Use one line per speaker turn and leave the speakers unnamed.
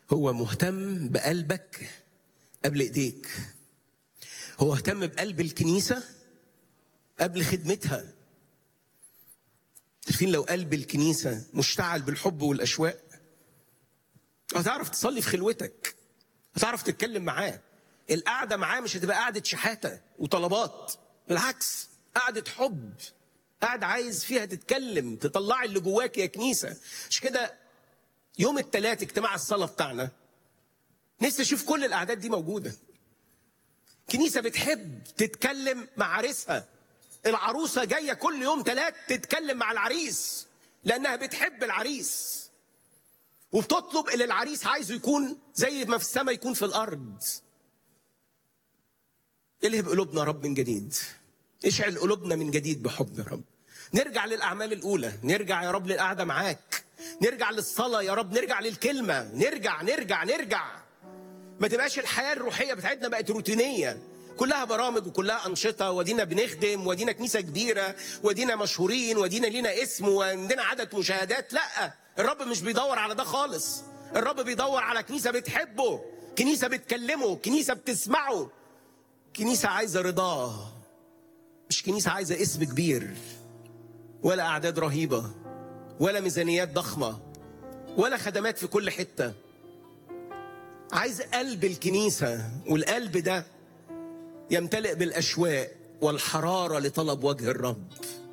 هو مهتم بقلبك قبل ايديك هو اهتم بقلب الكنيسه قبل خدمتها عارفين لو قلب الكنيسه مشتعل بالحب والاشواق هتعرف تصلي في خلوتك هتعرف تتكلم معاه القعده معاه مش هتبقى قعده شحاته وطلبات بالعكس قعده حب قاعد عايز فيها تتكلم تطلعي اللي جواك يا كنيسه مش كده يوم الثلاث اجتماع الصلاه بتاعنا نفسي اشوف كل الاعداد دي موجوده كنيسه بتحب تتكلم مع عريسها العروسه جايه كل يوم ثلاث تتكلم مع العريس لانها بتحب العريس وبتطلب اللي العريس عايزه يكون زي ما في السماء يكون في الارض الهب قلوبنا رب من جديد اشعل قلوبنا من جديد بحب يا رب نرجع للاعمال الاولى نرجع يا رب للقعده معاك نرجع للصلاه يا رب نرجع للكلمه نرجع نرجع نرجع ما تبقاش الحياه الروحيه بتاعتنا بقت روتينيه كلها برامج وكلها انشطه ودينا بنخدم ودينا كنيسه كبيره ودينا مشهورين ودينا لينا اسم وعندنا عدد مشاهدات لا الرب مش بيدور على ده خالص الرب بيدور على كنيسه بتحبه كنيسه بتكلمه كنيسه بتسمعه كنيسه عايزه رضاه مش كنيسه عايزه اسم كبير ولا اعداد رهيبه ولا ميزانيات ضخمه ولا خدمات في كل حته عايز قلب الكنيسه والقلب ده يمتلئ بالاشواق والحراره لطلب وجه الرب